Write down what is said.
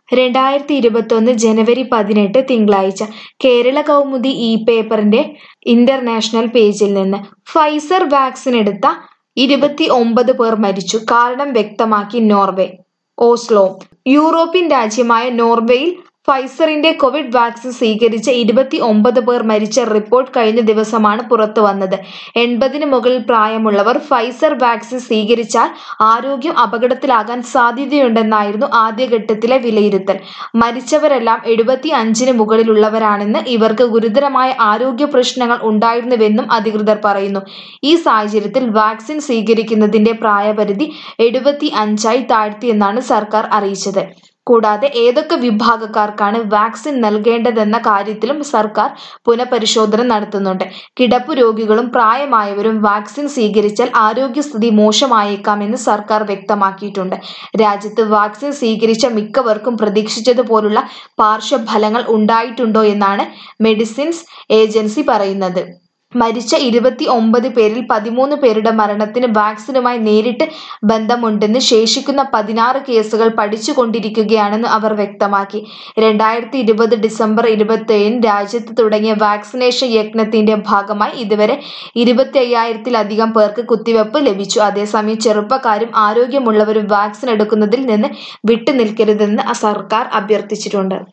രണ്ടായിരത്തി ഇരുപത്തൊന്ന് ജനുവരി പതിനെട്ട് തിങ്കളാഴ്ച കേരള കൗമുദി ഇ പേപ്പറിന്റെ ഇന്റർനാഷണൽ പേജിൽ നിന്ന് ഫൈസർ വാക്സിൻ എടുത്ത ഇരുപത്തി ഒമ്പത് പേർ മരിച്ചു കാരണം വ്യക്തമാക്കി നോർവേ ഓസ്ലോ യൂറോപ്യൻ രാജ്യമായ നോർവേയിൽ ഫൈസറിന്റെ കോവിഡ് വാക്സിൻ സ്വീകരിച്ച ഇരുപത്തി ഒമ്പത് പേർ മരിച്ച റിപ്പോർട്ട് കഴിഞ്ഞ ദിവസമാണ് പുറത്തു വന്നത് എൺപതിന് മുകളിൽ പ്രായമുള്ളവർ ഫൈസർ വാക്സിൻ സ്വീകരിച്ചാൽ ആരോഗ്യം അപകടത്തിലാകാൻ സാധ്യതയുണ്ടെന്നായിരുന്നു ആദ്യഘട്ടത്തിലെ വിലയിരുത്തൽ മരിച്ചവരെല്ലാം എഴുപത്തി അഞ്ചിന് മുകളിലുള്ളവരാണെന്ന് ഇവർക്ക് ഗുരുതരമായ ആരോഗ്യ പ്രശ്നങ്ങൾ ഉണ്ടായിരുന്നുവെന്നും അധികൃതർ പറയുന്നു ഈ സാഹചര്യത്തിൽ വാക്സിൻ സ്വീകരിക്കുന്നതിന്റെ പ്രായപരിധി എഴുപത്തി അഞ്ചായി താഴ്ത്തിയെന്നാണ് സർക്കാർ അറിയിച്ചത് കൂടാതെ ഏതൊക്കെ വിഭാഗക്കാർക്കാണ് വാക്സിൻ നൽകേണ്ടതെന്ന കാര്യത്തിലും സർക്കാർ പുനഃപരിശോധന നടത്തുന്നുണ്ട് കിടപ്പു രോഗികളും പ്രായമായവരും വാക്സിൻ സ്വീകരിച്ചാൽ ആരോഗ്യസ്ഥിതി മോശമായേക്കാമെന്ന് സർക്കാർ വ്യക്തമാക്കിയിട്ടുണ്ട് രാജ്യത്ത് വാക്സിൻ സ്വീകരിച്ച മിക്കവർക്കും പ്രതീക്ഷിച്ചതുപോലുള്ള പാർശ്വഫലങ്ങൾ ഉണ്ടായിട്ടുണ്ടോ എന്നാണ് മെഡിസിൻസ് ഏജൻസി പറയുന്നത് മരിച്ച ഇരുപത്തി ഒമ്പത് പേരിൽ പതിമൂന്ന് പേരുടെ മരണത്തിന് വാക്സിനുമായി നേരിട്ട് ബന്ധമുണ്ടെന്ന് ശേഷിക്കുന്ന പതിനാറ് കേസുകൾ പഠിച്ചുകൊണ്ടിരിക്കുകയാണെന്ന് അവർ വ്യക്തമാക്കി രണ്ടായിരത്തി ഇരുപത് ഡിസംബർ ഇരുപത്തേഴിന് രാജ്യത്ത് തുടങ്ങിയ വാക്സിനേഷൻ യജ്ഞത്തിന്റെ ഭാഗമായി ഇതുവരെ ഇരുപത്തി അയ്യായിരത്തിലധികം പേർക്ക് കുത്തിവെപ്പ് ലഭിച്ചു അതേസമയം ചെറുപ്പക്കാരും ആരോഗ്യമുള്ളവരും വാക്സിൻ എടുക്കുന്നതിൽ നിന്ന് വിട്ടുനിൽക്കരുതെന്ന് സർക്കാർ അഭ്യർത്ഥിച്ചിട്ടുണ്ട്